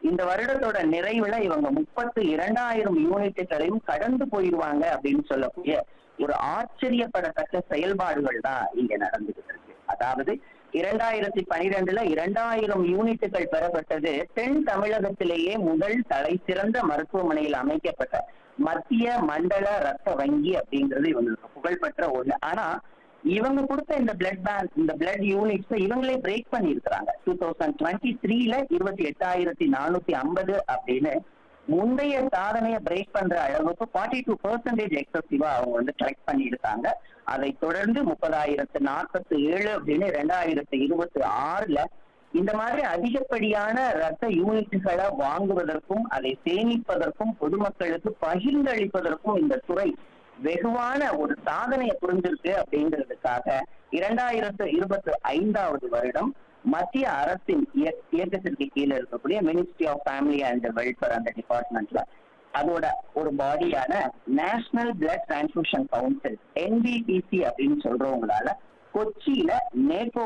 இந்த வருடத்தோட நிறைவுல இவங்க முப்பத்து இரண்டாயிரம் யூனிட்டுகளையும் கடந்து போயிருவாங்க அப்படின்னு சொல்லக்கூடிய ஒரு ஆச்சரியப்படத்தக்க செயல்பாடுகள் தான் இங்க நடந்துகிட்டு இருக்கு அதாவது இரண்டாயிரத்தி பனிரெண்டுல இரண்டாயிரம் யூனிட்டுகள் பெறப்பட்டது தென் தமிழகத்திலேயே முதல் தலை சிறந்த மருத்துவமனையில் அமைக்கப்பட்ட மத்திய மண்டல ரத்த வங்கி அப்படிங்கிறது இவங்களுக்கு புகழ்பெற்ற ஒண்ணு ஆனா இவங்க கொடுத்த இந்த பிளட் பேங்க் இந்த பிளட் யூனிட்ஸ் இவங்களே பிரேக் பண்ணியிருக்கிறாங்க டூ தௌசண்ட் டுவெண்ட்டி த்ரீல இருபத்தி எட்டாயிரத்தி நானூத்தி ஐம்பது அப்படின்னு முந்தைய சாதனையை பிரேக் பண்ற அளவுக்கு ஃபார்ட்டி டூ பர்சன்டேஜ் எக்ஸசிவா அவங்க வந்து கலெக்ட் பண்ணியிருக்காங்க அதை தொடர்ந்து முப்பதாயிரத்து நாற்பத்தி ஏழு அப்படின்னு ரெண்டாயிரத்து இருபத்தி ஆறுல இந்த மாதிரி அதிகப்படியான ரத்த யூனிட்டுகளை வாங்குவதற்கும் அதை சேமிப்பதற்கும் பொதுமக்களுக்கு பகிர்ந்தளிப்பதற்கும் இந்த துறை வெகுவான ஒரு சாதனையை புரிஞ்சிருக்கு அப்படிங்கிறதுக்காக இரண்டாயிரத்து இருபத்தி ஐந்தாவது வருடம் மத்திய அரசின் இய- இயக்கத்திற்கு கீழே இருக்கக்கூடிய ministry of family and welfare அந்த டிபார்ட்மெண்ட்ல அதோட ஒரு பாடியான national blood transfusion council NBTC அப்படின்னு சொல்றவங்களால கொச்சியில நேட்டோ